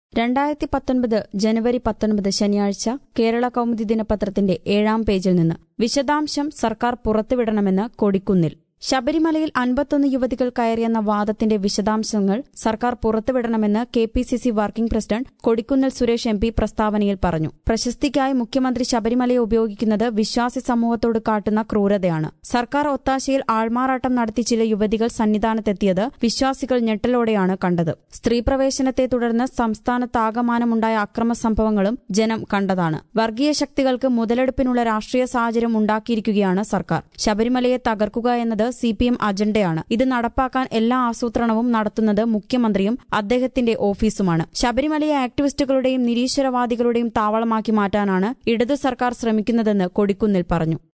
രണ്ടായിരത്തി പത്തൊൻപത് ജനുവരി പത്തൊൻപത് ശനിയാഴ്ച കേരള കൗമുദി ദിനപത്രത്തിന്റെ ഏഴാം പേജിൽ നിന്ന് വിശദാംശം സർക്കാർ പുറത്തുവിടണമെന്ന് കൊടിക്കുന്നിൽ ശബരിമലയിൽ അൻപത്തൊന്ന് യുവതികൾ കയറിയെന്ന വാദത്തിന്റെ വിശദാംശങ്ങൾ സർക്കാർ പുറത്തുവിടണമെന്ന് K P C C working president Kodikunnil Suresh M P പ്രസ്താവനയിൽ പറഞ്ഞു പ്രശസ്തിക്കായി മുഖ്യമന്ത്രി ശബരിമലയെ ഉപയോഗിക്കുന്നത് വിശ്വാസി സമൂഹത്തോട് കാട്ടുന്ന ക്രൂരതയാണ് സർക്കാർ ഒത്താശയിൽ ആൾമാറാട്ടം നടത്തി ചില യുവതികൾ സന്നിധാനത്തെത്തിയത് വിശ്വാസികൾ ഞെട്ടലോടെയാണ് കണ്ടത് സ്ത്രീ പ്രവേശനത്തെ തുടർന്ന് സംസ്ഥാനത്താകമാനമുണ്ടായ അക്രമ സംഭവങ്ങളും ജനം കണ്ടതാണ് വർഗീയ ശക്തികൾക്ക് മുതലെടുപ്പിനുള്ള രാഷ്ട്രീയ സാഹചര്യം ഉണ്ടാക്കിയിരിക്കുകയാണ് സർക്കാർ ശബരിമലയെ തകർക്കുക എന്നത് സി പി എം അജണ്ടയാണ് ഇത് നടപ്പാക്കാൻ എല്ലാ ആസൂത്രണവും നടത്തുന്നത് മുഖ്യമന്ത്രിയും അദ്ദേഹത്തിന്റെ ഓഫീസുമാണ് ശബരിമലയെ ആക്ടിവിസ്റ്റുകളുടെയും നിരീശ്വരവാദികളുടെയും താവളമാക്കി മാറ്റാനാണ് ഇടതു സർക്കാർ ശ്രമിക്കുന്നതെന്ന് കൊടിക്കുന്നിൽ പറഞ്ഞു